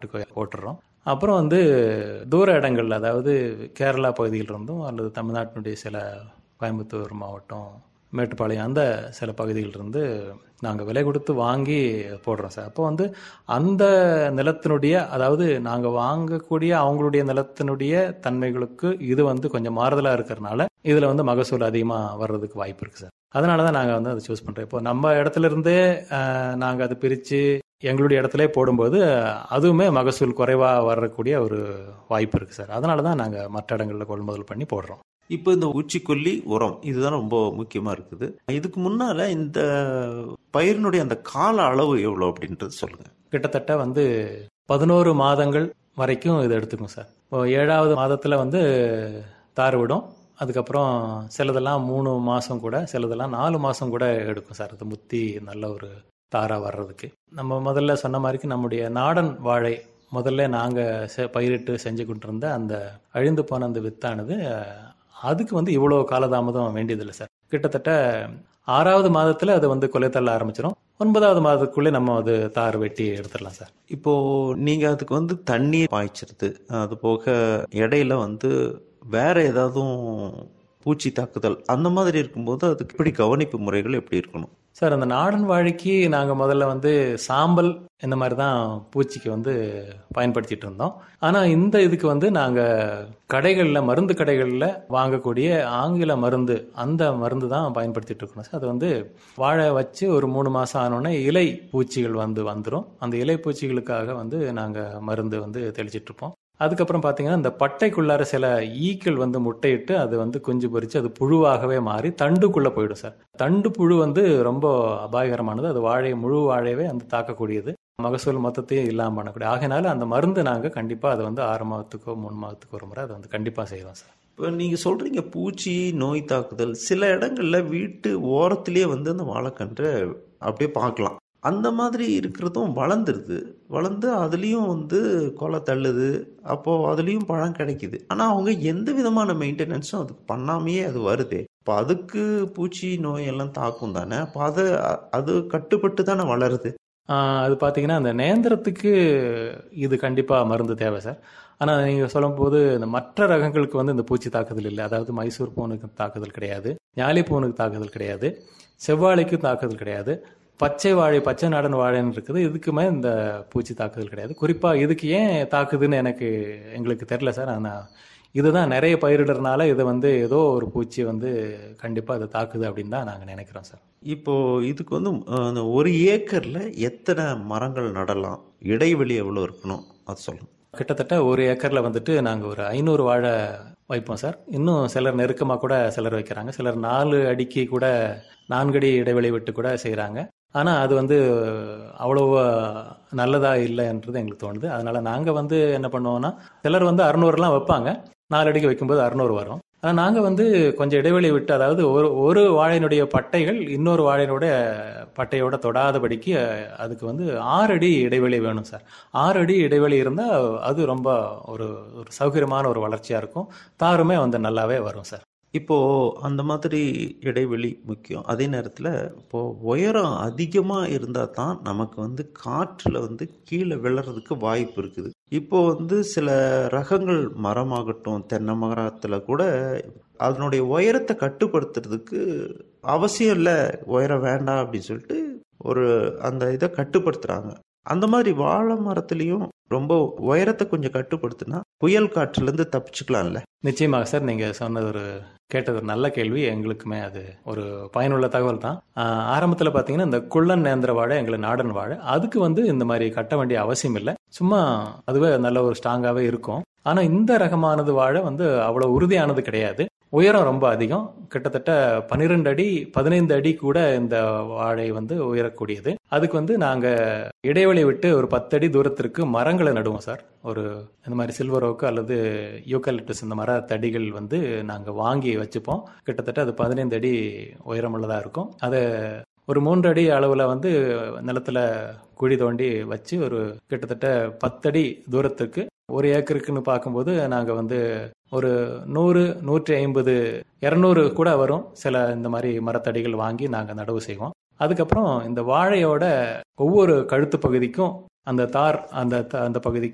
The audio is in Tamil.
மாவட்டத்துக்கு போட்டுறோம் அப்புறம் வந்து தூர இடங்கள் அதாவது கேரளா பகுதியில் இருந்தும் அல்லது தமிழ்நாட்டினுடைய சில கோயம்புத்தூர் மாவட்டம் மேட்டுப்பாளையம் அந்த சில பகுதியிலிருந்து நாங்கள் விலை கொடுத்து வாங்கி போடுறோம் சார் அப்போ வந்து அந்த நிலத்தினுடைய அதாவது நாங்கள் வாங்கக்கூடிய அவங்களுடைய நிலத்தினுடைய தன்மைகளுக்கு இது வந்து கொஞ்சம் மாறுதலாக இருக்கிறனால இதில் வந்து மகசூல் அதிகமாக வர்றதுக்கு வாய்ப்பு இருக்குது சார் அதனால தான் நாங்கள் வந்து அதை சூஸ் பண்ணுறோம் இப்போ நம்ம இடத்துல இருந்தே நாங்கள் அதை பிரித்து எங்களுடைய இடத்துல போடும்போது அதுவுமே மகசூல் குறைவாக வரக்கூடிய ஒரு வாய்ப்பு இருக்குது சார் அதனால தான் நாங்கள் மற்ற இடங்களில் கொள்முதல் பண்ணி போடுறோம் இப்போ இந்த பூச்சிக்கொல்லி உரம் இதுதான் ரொம்ப முக்கியமா இருக்குது இதுக்கு முன்னால இந்த பயிரினுடைய அந்த கால அளவு எவ்வளவு அப்படின்றது சொல்லுங்க கிட்டத்தட்ட வந்து பதினோரு மாதங்கள் வரைக்கும் இது எடுத்துக்கும் சார் இப்போ ஏழாவது மாதத்துல வந்து தார் விடும் அதுக்கப்புறம் சிலதெல்லாம் மூணு மாசம் கூட சிலதெல்லாம் நாலு மாசம் கூட எடுக்கும் சார் அது முத்தி நல்ல ஒரு தாரா வர்றதுக்கு நம்ம முதல்ல சொன்ன மாதிரிக்கு நம்முடைய நாடன் வாழை முதல்ல நாங்கள் பயிரிட்டு செஞ்சு கொண்டிருந்த அந்த அழிந்து போன அந்த வித்தானது அதுக்கு வந்து இவ்வளோ காலதாமதம் வேண்டியதில்லை சார் கிட்டத்தட்ட ஆறாவது மாதத்தில் அது வந்து கொலை தள்ள ஆரம்பிச்சிடும் ஒன்பதாவது மாதத்துக்குள்ளே நம்ம அது தார் வெட்டி எடுத்துடலாம் சார் இப்போ நீங்க அதுக்கு வந்து தண்ணீர் பாய்ச்சிருது அது போக இடையில வந்து வேற ஏதாவதும் பூச்சி தாக்குதல் அந்த மாதிரி இருக்கும்போது அதுக்கு இப்படி கவனிப்பு முறைகள் எப்படி இருக்கணும் சார் அந்த நாடன் வாழைக்கு நாங்கள் முதல்ல வந்து சாம்பல் இந்த மாதிரி தான் பூச்சிக்கு வந்து பயன்படுத்திட்டு இருந்தோம் ஆனால் இந்த இதுக்கு வந்து நாங்கள் கடைகளில் மருந்து கடைகளில் வாங்கக்கூடிய ஆங்கில மருந்து அந்த மருந்து தான் பயன்படுத்திட்டு இருக்கோம் சார் அது வந்து வாழை வச்சு ஒரு மூணு மாதம் ஆனோடனே இலை பூச்சிகள் வந்து வந்துடும் அந்த இலை பூச்சிகளுக்காக வந்து நாங்கள் மருந்து வந்து தெளிச்சிட்டு இருப்போம் அதுக்கப்புறம் பார்த்தீங்கன்னா இந்த பட்டைக்குள்ளார சில ஈக்கள் வந்து முட்டையிட்டு அது வந்து குஞ்சு பொறிச்சு அது புழுவாகவே மாறி தண்டுக்குள்ளே போயிடும் சார் தண்டு புழு வந்து ரொம்ப அபாயகரமானது அது வாழை முழு வாழையவே வந்து தாக்கக்கூடியது மகசூல் மொத்தத்தையும் இல்லாமல் பண்ணக்கூடிய ஆகையினால அந்த மருந்து நாங்கள் கண்டிப்பாக அதை வந்து ஆறு மாதத்துக்கோ மூணு மாதத்துக்கோ ஒரு முறை அதை வந்து கண்டிப்பாக செய்வோம் சார் இப்போ நீங்கள் சொல்கிறீங்க பூச்சி நோய் தாக்குதல் சில இடங்கள்ல வீட்டு ஓரத்திலேயே வந்து அந்த வாழைக்கன்றை அப்படியே பார்க்கலாம் அந்த மாதிரி இருக்கிறதும் வளர்ந்துருது வளர்ந்து அதுலேயும் வந்து கொலை தள்ளுது அப்போது அதுலேயும் பழம் கிடைக்குது ஆனால் அவங்க எந்த விதமான மெயின்டெனன்ஸும் அதுக்கு பண்ணாமையே அது வருது இப்போ அதுக்கு பூச்சி நோய் எல்லாம் தாக்கும் தானே அப்போ அதை அது கட்டுப்பட்டு தானே வளருது அது பார்த்தீங்கன்னா அந்த நேந்திரத்துக்கு இது கண்டிப்பாக மருந்து தேவை சார் ஆனால் நீங்கள் சொல்லும்போது இந்த மற்ற ரகங்களுக்கு வந்து இந்த பூச்சி தாக்குதல் இல்லை அதாவது மைசூர் பூனுக்கு தாக்குதல் கிடையாது ஞாலி பூனுக்கு தாக்குதல் கிடையாது செவ்வாழைக்கும் தாக்குதல் கிடையாது பச்சை வாழை பச்சை நாடன் வாழைன்னு இருக்குது இதுக்குமே இந்த பூச்சி தாக்குதல் கிடையாது குறிப்பாக இதுக்கு ஏன் தாக்குதுன்னு எனக்கு எங்களுக்கு தெரில சார் ஆனால் இதுதான் நிறைய பயிரிடுறதுனால இதை வந்து ஏதோ ஒரு பூச்சி வந்து கண்டிப்பாக அதை தாக்குது அப்படின்னு தான் நாங்கள் நினைக்கிறோம் சார் இப்போ இதுக்கு வந்து ஒரு ஏக்கரில் எத்தனை மரங்கள் நடலாம் இடைவெளி எவ்வளோ இருக்கணும் அது சொல்லுங்கள் கிட்டத்தட்ட ஒரு ஏக்கரில் வந்துட்டு நாங்கள் ஒரு ஐநூறு வாழை வைப்போம் சார் இன்னும் சிலர் நெருக்கமாக கூட சிலர் வைக்கிறாங்க சிலர் நாலு அடிக்கு கூட நான்கடி இடைவெளி விட்டு கூட செய்கிறாங்க ஆனால் அது வந்து அவ்வளோ நல்லதாக இல்லைன்றது எங்களுக்கு தோணுது அதனால் நாங்கள் வந்து என்ன பண்ணுவோம்னா சிலர் வந்து அறுநூறுலாம் வைப்பாங்க நாலு அடிக்கு வைக்கும்போது அறுநூறு வரும் ஆனால் நாங்கள் வந்து கொஞ்சம் இடைவெளி விட்டு அதாவது ஒரு ஒரு வாழையினுடைய பட்டைகள் இன்னொரு வாழையினுடைய பட்டையோட தொடாதபடிக்கு அதுக்கு வந்து ஆறு அடி இடைவெளி வேணும் சார் ஆறு அடி இடைவெளி இருந்தால் அது ரொம்ப ஒரு ஒரு சௌகரியமான ஒரு வளர்ச்சியாக இருக்கும் தாருமே வந்து நல்லாவே வரும் சார் இப்போ அந்த மாதிரி இடைவெளி முக்கியம் அதே நேரத்தில் இப்போ உயரம் அதிகமாக இருந்தால் தான் நமக்கு வந்து காற்றில் வந்து கீழே விழறதுக்கு வாய்ப்பு இருக்குது இப்போ வந்து சில ரகங்கள் மரமாகட்டும் தென்னை மரத்தில் கூட அதனுடைய உயரத்தை கட்டுப்படுத்துறதுக்கு அவசியம் இல்லை உயரம் வேண்டாம் அப்படின்னு சொல்லிட்டு ஒரு அந்த இதை கட்டுப்படுத்துறாங்க அந்த மாதிரி வாழை மரத்துலேயும் ரொம்ப உயரத்தை கொஞ்சம் கட்டுப்படுத்தினா புயல் காற்றுலேருந்து தப்பிச்சுக்கலாம்ல நிச்சயமாக சார் நீங்கள் சொன்னது ஒரு கேட்டது ஒரு நல்ல கேள்வி எங்களுக்குமே அது ஒரு பயனுள்ள தகவல் தான் ஆரம்பத்தில் பார்த்தீங்கன்னா இந்த குள்ளன் நேந்திர வாழை எங்களுக்கு நாடன் வாழை அதுக்கு வந்து இந்த மாதிரி கட்ட வேண்டிய அவசியம் இல்லை சும்மா அதுவே நல்ல ஒரு ஸ்ட்ராங்காகவே இருக்கும் ஆனால் இந்த ரகமானது வாழை வந்து அவ்வளோ உறுதியானது கிடையாது உயரம் ரொம்ப அதிகம் கிட்டத்தட்ட பன்னிரெண்டு அடி பதினைந்து அடி கூட இந்த வாழை வந்து உயரக்கூடியது அதுக்கு வந்து நாங்கள் இடைவெளி விட்டு ஒரு பத்தடி தூரத்திற்கு மரங்களை நடுவோம் சார் ஒரு இந்த மாதிரி சில்வர் ஓக்கு அல்லது யூக்கலிப்டஸ் இந்த மர தடிகள் வந்து நாங்கள் வாங்கி வச்சுப்போம் கிட்டத்தட்ட அது பதினைந்து அடி உயரமுள்ளதாக இருக்கும் அதை ஒரு மூன்று அடி அளவில் வந்து நிலத்தில் குழி தோண்டி வச்சு ஒரு கிட்டத்தட்ட பத்தடி தூரத்துக்கு ஒரு ஏக்கருக்குன்னு பார்க்கும்போது நாங்கள் வந்து ஒரு நூறு நூற்றி ஐம்பது இரநூறு கூட வரும் சில இந்த மாதிரி மரத்தடிகள் வாங்கி நாங்கள் நடவு செய்வோம் அதுக்கப்புறம் இந்த வாழையோட ஒவ்வொரு கழுத்து பகுதிக்கும் அந்த தார் அந்த அந்த பகுதிக்கு